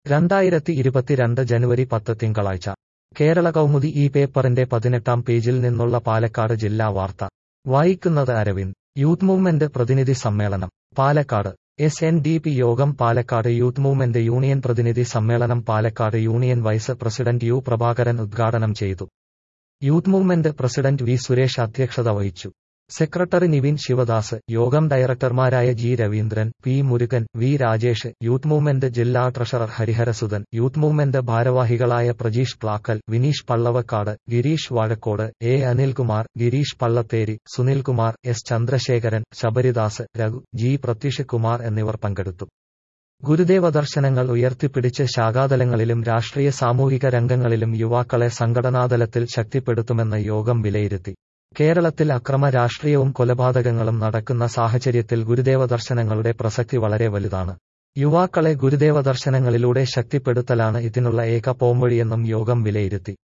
രണ്ടായിരത്തി ഇരുപത്തിരണ്ട് ജനുവരി പത്ത് തിങ്കളാഴ്ച കേരള കൗമുദി ഈ പേപ്പറിന്റെ പതിനെട്ടാം പേജിൽ നിന്നുള്ള പാലക്കാട് ജില്ലാ വാർത്ത വായിക്കുന്നത് അരവിന്ദ് യൂത്ത് മൂവ്മെന്റ് പ്രതിനിധി സമ്മേളനം Palakkad S N D P Yogam Palakkad youth movement union പ്രതിനിധി സമ്മേളനം Palakkad union vice president U Prabhakaran ഉദ്ഘാടനം ചെയ്തു youth movement president V Suresh അധ്യക്ഷത വഹിച്ചു സെക്രട്ടറി നിവിൻ ശിവദാസ് യോഗം ഡയറക്ടർമാരായ G Raveendran P Murugan V Rajesh youth movement ജില്ലാ ട്രഷറർ ഹരിഹരസുധൻ യൂത്ത് മൂവ്മെന്റ് ഭാരവാഹികളായ Prajeesh Plakkal Vineesh Pallavakkad Gireesh Vazhakkod A Anilkumar Gireesh Pallatheri Sunilkumar S Chandrasekharan Sabaridas Raghu G Prathyush Kumar എന്നിവർ പങ്കെടുത്തു ഗുരുദേവ ദർശനങ്ങൾ ഉയർത്തിപ്പിടിച്ച് ശാഖാതലങ്ങളിലും രാഷ്ട്രീയ സാമൂഹിക രംഗങ്ങളിലും യുവാക്കളെ സംഘടനാതലത്തിൽ ശക്തിപ്പെടുത്തുമെന്ന് യോഗം വിലയിരുത്തി കേരളത്തിൽ അക്രമ രാഷ്ട്രീയവും കൊലപാതകങ്ങളും നടക്കുന്ന സാഹചര്യത്തിൽ ഗുരുദേവ ദർശനങ്ങളുടെ പ്രസക്തി വളരെ വലുതാണ് യുവാക്കളെ ഗുരുദേവ ദർശനങ്ങളിലൂടെ ശക്തിപ്പെടുത്തലാണ് ഇതിനുള്ള ഏക പോംവഴിയെന്നും യോഗം വിലയിരുത്തി